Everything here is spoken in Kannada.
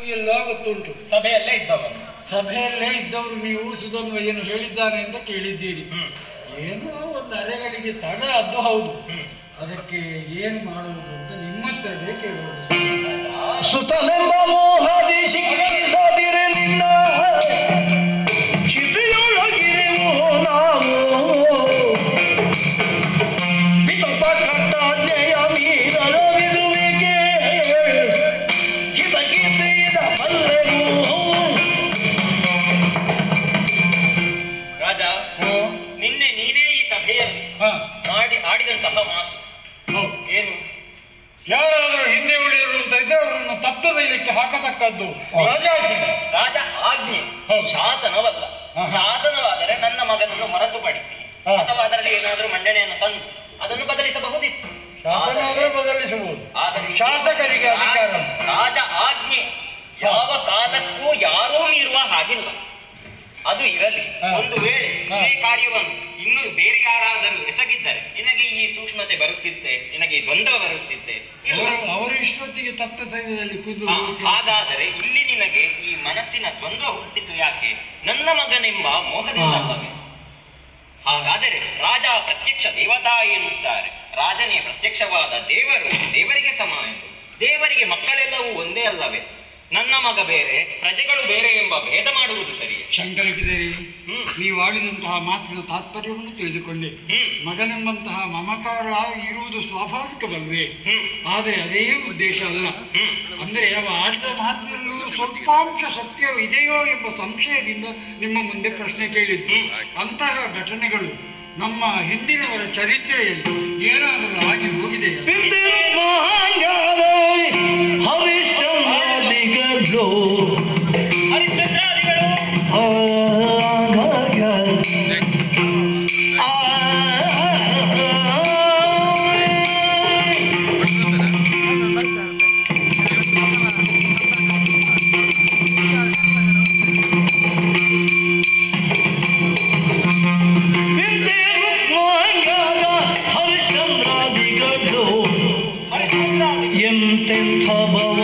ಎಲ್ಲ ಗೊತ್ತುಂಟು ಸಭೆಯಲ್ಲೇ ಇದ್ದವನು ಸಭೆಯಲ್ಲೇ ಇದ್ದವರು ನೀವು ಸುಧನ್ವಯ್ಯನು ಹೇಳಿದ್ದಾನೆ ಅಂತ ಕೇಳಿದ್ದೀರಿ ಹ್ಮ್ ಏನೋ ಒಂದು ಅರೆಗಳಿಗೆ ತಡ ಅದು ಹೌದು ಹ್ಮ್ ಅದಕ್ಕೆ ಏನು ಮಾಡುವುದು ಅಂತ ನಿಮ್ಮ ಹತ್ರವೇ ಕೇಳುವುದು ಸುತನೆಂಬ ಮೋಹದಿ ಶಿಕ್ಷಿಸದಿರೆ ನಿನ್ನ ಚಿತೆಯೊಳಗಿರುವು ನಾವು ಪಿತಪ ಕಟ್ಟಾಜ್ಞೆಯ ಮೀರವಿರುವಿಕೆ ಹಿತಗೀತೆಯಿದ ಬಲ್ಲೆಗೂ ರಾಜ ನಿನ್ನೆ ನೀನೇ ಈ ಸಭೆಯಲ್ಲಿ ಹಾ ಮಾಡಿ ಆಡಿದಂತಹ ಮಾತು ಹೌದು ಏನು ಯಾರಾದರೂ ಹಿಂದೆ ಉಳಿದರು ಅಂತ ಇದ್ರೆ ಅವರನ್ನು ತಪ್ಪದೈಲಕ್ಕೆ ಹಾಕತಕ್ಕದ್ದು ರಾಜಾಜ್ಞೆ ರಾಜ ಆಜ್ಞೆ ಹೌದು. ಶಾಸನವಲ್ಲ ಹಾ. ಶಾಸನವಾದರೆ ನನ್ನ ಮಗನನ್ನು ಹೊರತುಪಡಿಸಿ ಹಾ. ಅಥವಾ ಅದರಲ್ಲಿ ಏನಾದರೂ ಮಂಡನೆಯನ್ನು ತಂದು ಅದನ್ನು ಬದಲಿಸಬಹುದಿತ್ತು ಶಾಸನ ಆದರೂ ಬದಲಿಸಬಹುದು ಆದರೆ ಇಲ್ಲಿ ಶಾಸಕರಿಗೆ ಅಧಿಕಾರ ರಾಜ- ರಾಜ ಆಜ್ಞೆ ಯಾವ ಕಾಲಕ್ಕೂ ಯಾರೂ ಮೀರುವ ಹಾಗಿಲ್ಲ ಅದು ಇರಲಿ ಹಾ. ಒಂದು ವೇಳೆ ಹಾ. ಇದೇ ಕಾರ್ಯವನ್ನು ಇನ್ನು ಬೇರೆ ಯಾರಾದರೂ ಎಸಗಿದ್ದರೆ ನಿನಗೆ ಈ ಸೂಕ್ಷ್ಮತೆ ಬರುತ್ತಿತ್ತೆ ನಿನಗೆ ಈ ದ್ವಂದ್ವ ಬರುತ್ತಿತ್ತೆ ಇಲ್ಲ ಅವರು ಅವರು ಇಷ್ಟೊತ್ತಿಗೆ ತಪ್ತ ತೈಲದಲ್ಲಿ ಕುದು ಹಾ, ಹಾಗಾದರೆ ಇಲ್ಲಿ ನಿನಗೆ ಈ ಮನಸ್ಸಿನ ದ್ವಂದ್ವ ಹುಟ್ಟಿತು ಯಾಕೆ ನನ್ನ ಮಗನೆಂಬ ಮೋಹದಿಂದಲ್ಲವೇ ಹಾಗಾದರೆ ರಾಜ ಪ್ರತ್ಯಕ್ಷ ದೇವತಾ ಎನ್ನುತ್ತಾರೆ ರಾಜನೇ ಪ್ರತ್ಯಕ್ಷವಾದ ದೇವರು ದೇವರಿಗೆ ಸಮ ಎಂದು ದೇವರಿಗೆ ಮಕ್ಕಳೆಲ್ಲವೂ ಒಂದೇ ಅಲ್ಲವೇ ನನ್ನ ಮಗ ಬೇರೆ ಪ್ರಜೆಗಳು ಬೇರೆ ಎಂಬ ಭೇದ ಮಾಡುವುದು ಸರಿಯೇ ಶಂಕರಕಿದೇರಿ ಹ್ಮ್. ನೀವು ಆಡಿದಂತಹ ಮಾತಿನ ತಾತ್ಪರ್ಯವನ್ನು ತಿಳಿದುಕೊಂಡೆ ಹ್ಮ್. ಮಗನೆಂಬಂತಹ ಮಮಕಾರ ಇರುವುದು ಸ್ವಾಭಾವಿಕವಲ್ವೇ ಹ್ಮ್ ಆದರೆ ಅದೇ ಉದ್ದೇಶ ಅಲ್ಲ ಹ್ಮ್ ಅಂದ್ರೆ ಅವ ಆಡಿದ ಮಾತಿನಲ್ಲೂ ಸ್ವಲ್ಪಾಂಶ ಸತ್ಯ ಇದೆಯೋ ಎಂಬ ಸಂಶಯದಿಂದ ನಿಮ್ಮ ಮುಂದೆ ಪ್ರಶ್ನೆ ಕೇಳಿದ್ದು ಅಂತಹ ಘಟನೆಗಳು ನಮ್ಮ ಹಿಂದಿನವರ ಚರಿತ್ರೆಯಲ್ಲಿ ಏನಾದರೂ ಆಗಿ ಹೋಗಿದೆ ಪಿತೃ ಮಹಾಂಗಾದ ಹರಿಶ್ಚಂದ್ರಾದಿಗಳು ಹರಿಶ್ಚಂದ್ರಾದಿಗಳು ಆಗಾಗ ಹರಿಶ್ಚಂದ್ರಾದಿಗಳು ಹರಿಶ್ಚಂದ್ರಾದಿಗಳು ಎಂತೆಂಥ ಬವ